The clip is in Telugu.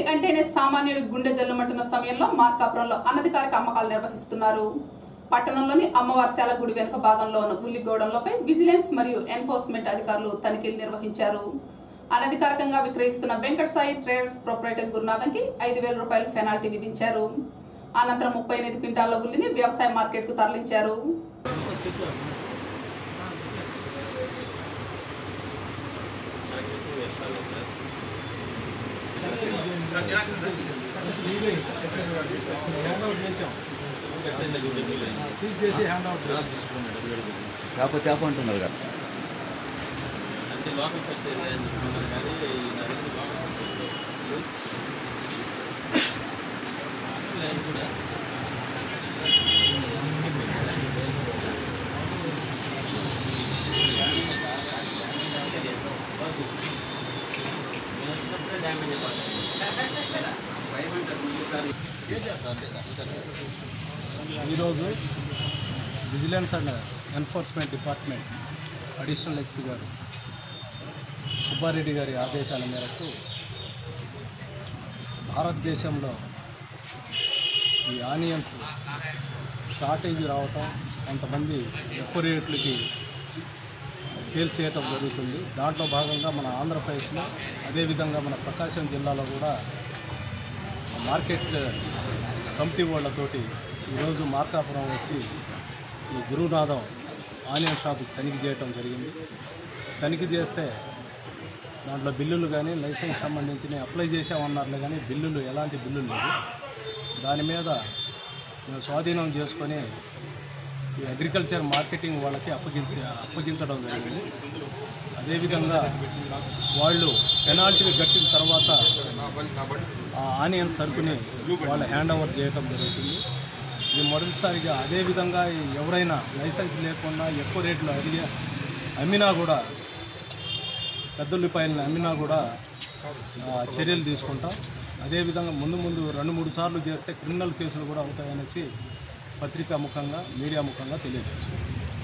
అంటేనే సామాన్యుడి గుండె జల్లుమంటున్న సమయంలో మార్కాపురంలో అనధికారిక అమ్మకాలు నిర్వహిస్తున్నారు పట్టణంలోని అమ్మవారిశాల గుడి వెనుక భాగంలో ఉన్న ఉల్లి గోడంలపై విజిలెన్స్ మరియు ఎన్ఫోర్స్మెంట్ అధికారులు తనిఖీలు నిర్వహించారు అనధికారికంగా విక్రయిస్తున్న వెంకట సాయి ట్రేడర్స్ ప్రొపరేటర్ గురునాథన్కి ఐదు వేల రూపాయల పెనాల్టీ విధించారు అనంతరం ముప్పై ఎనిమిది క్వింటాల ఉల్లిని వ్యవసాయ మార్కెట్కు తరలించారు సీజ్ చేసి హ్యాండ్ అవుట్ చేప చేప అంటున్నారు కదా అంటే లోపలికి వస్తే అనుకుంటున్నారు కానీ నరేంద్ర బాబు లైన్ కూడా డ్యామేజ్ ఈరోజు vigilance and enforcement department additional SP garu Subbareddy గారి ఆదేశాల మేరకు భారతదేశంలో ఈ ఆనియన్స్ షార్టేజ్ రావటం కొంతమంది ఎక్కువ రేట్లకి సేల్స్ చేయటం జరుగుతుంది దాంట్లో భాగంగా మన ఆంధ్రప్రదేశ్లో అదేవిధంగా మన ప్రకాశం జిల్లాలో కూడా మార్కెట్ కమిటీ వాళ్ళతోటి ఈరోజు మార్కాపురం వచ్చి ఈ గురునాథం ఆనియన్ షాప్ తనిఖీ చేయటం జరిగింది తనిఖీ చేస్తే దాంట్లో బిల్లులు కానీ లైసెన్స్ సంబంధించిన అప్లై చేసామన్నారులే కానీ బిల్లులు ఎలాంటి బిల్లులు లేవు దాని మీద మేము స్వాధీనం చేసుకొని ఈ అగ్రికల్చర్ మార్కెటింగ్ వాళ్ళకి అప్పగించి అప్పగించడం జరిగింది అదేవిధంగా వాళ్ళు పెనాల్టీ కట్టిన తర్వాత ఆ ఆనియన్ సరుకుని వాళ్ళు హ్యాండ్ ఓవర్ చేయటం జరుగుతుంది ఇది మొదటిసారిగా అదేవిధంగా ఎవరైనా లైసెన్స్ లేకుండా ఎక్కువ రేట్లు అడిగి అమ్మినా కూడా పెద్ద ఉల్లిపాయలను అమ్మినా కూడా ఆ, చర్యలు తీసుకుంటాం అదేవిధంగా ముందు ముందు రెండు మూడు సార్లు చేస్తే క్రిమినల్ కేసులు కూడా అవుతాయనేసి పత్రికా ముఖంగా మీడియా ముఖంగా తెలియజేస్తున్నాం